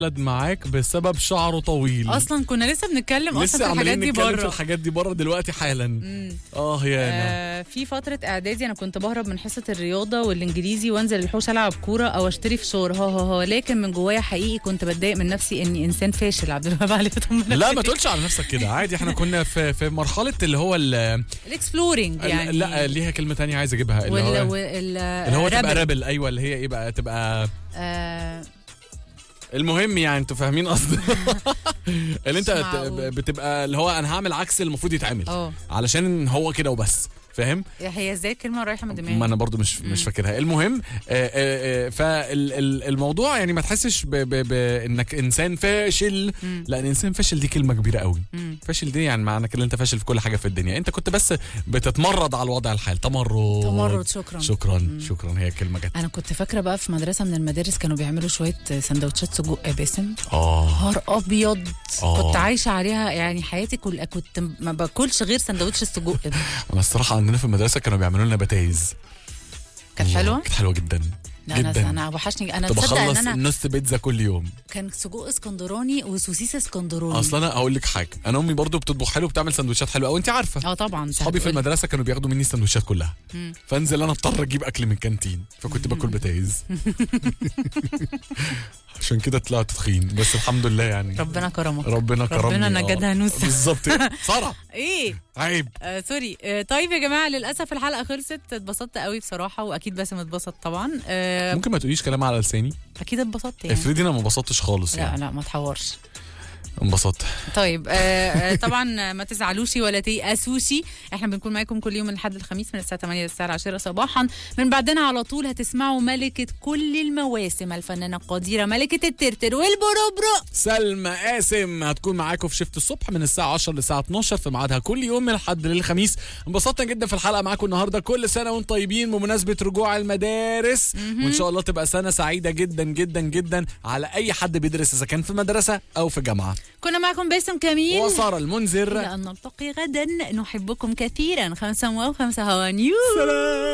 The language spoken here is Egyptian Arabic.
ولد معاك بسبب شعره طويل اصلا كنا لسه بنتكلم اصلا لسه في الحاجات عمالين دي نتكلم في بره الحاجات دي بره دلوقتي حالا مم. اه يا انا آه في فترة إعدادي أنا كنت بهرب من حصة الرياضة والإنجليزي وأنزل الحوش ألعب كورة أو أشتري فشار ها ها ها لكن من جوايا حقيقي كنت بتضايق من نفسي إني إنسان فاشل عبد الوهاب علي طمنا لا ما تقولش على نفسك كده عادي احنا كنا في في مرحله اللي هو ال- الإكسبلورينج يعني لا ليها كلمه تانية عايز اجيبها اللي وال هو وال اللي هو تبقى رابل. رابل ايوه اللي هي ايه بقى تبقى آه المهم يعني انتوا فاهمين قصدي اللي انت مش بت- معقول. بتبقى اللي هو انا هعمل عكس اللي المفروض يتعمل اه علشان هو كده وبس فاهم هي ازاي الكلمة رايحة من ما دماغي انا برضو مش مش فاكرها المهم فالموضوع يعني ما تحسش ب- ب- بانك انسان فاشل مم. لا انسان فاشل دي كلمه كبيره قوي مم. فاشل دي يعني معنى كده انت فاشل في كل حاجه في الدنيا انت كنت بس بتتمرد على الوضع الحال تمرد تمرد شكرا شكرا شكرا هي الكلمه جت انا كنت فاكره بقى في مدرسه من المدارس كانوا بيعملوا شويه سندوتشات سجق باسم اه نهار ابيض آه. كنت عايشه عليها يعني حياتي كل كنت ما باكلش غير سندوتش السجق ده انا الصراحه عندنا في المدرسه كانوا بيعملوا لنا بتايز كانت الله، حلوه كانت حلوه جدا لا انا جدا انا وحشني انا كنت تصدق ان بخلص انا نص بيتزا كل يوم كان سجق اسكندراني وسوسيس اسكندراني اصل انا اقول لك حاجه انا امي برضو بتطبخ حلو وبتعمل سندوتشات حلوه قوي انت عارفه اه طبعا أنت صحابي في هتقولي. المدرسه كانوا بياخدوا مني السندوتشات كلها مم. فانزل انا اضطر اجيب اكل من كانتين فكنت باكل بتايز عشان كده طلعت تخين بس الحمد لله يعني ربنا كرمك ربنا كرمني ربنا آه. نجدها نوسة. بالظبط ساره ايه عيب آه سوري آه طيب يا جماعه للاسف الحلقه خلصت اتبسطت قوي بصراحه واكيد باسم اتبسط طبعا آه ممكن ما تقوليش كلام على لساني اكيد اتبسطت يعني افرضي انا ما انبسطتش خالص لا يعني لا ما تحورش انبسطت طيب آه آه، طبعا ما تزعلوش ولا تيأسوش احنا بنكون معاكم كل يوم من لحد الخميس من الساعه 8 للساعه 10 صباحا من بعدنا على طول هتسمعوا ملكه كل المواسم الفنانه القديره ملكه الترتر والبروبرو سلمى قاسم هتكون معاكم في شفت الصبح من الساعة 10 للساعة 12 في ميعادها كل يوم من الحد للخميس انبسطنا جدا في الحلقة معاكم النهاردة كل سنة وانتم طيبين بمناسبة رجوع المدارس وان شاء الله تبقى سنة سعيدة جدا جدا جدا على اي حد بيدرس اذا كان في مدرسة او في جامعة كنا معكم باسم كميل وسارة المنذر إلى أن نلتقي غدا نحبكم كثيرا خمسة وخمسة هوا نيوز سلام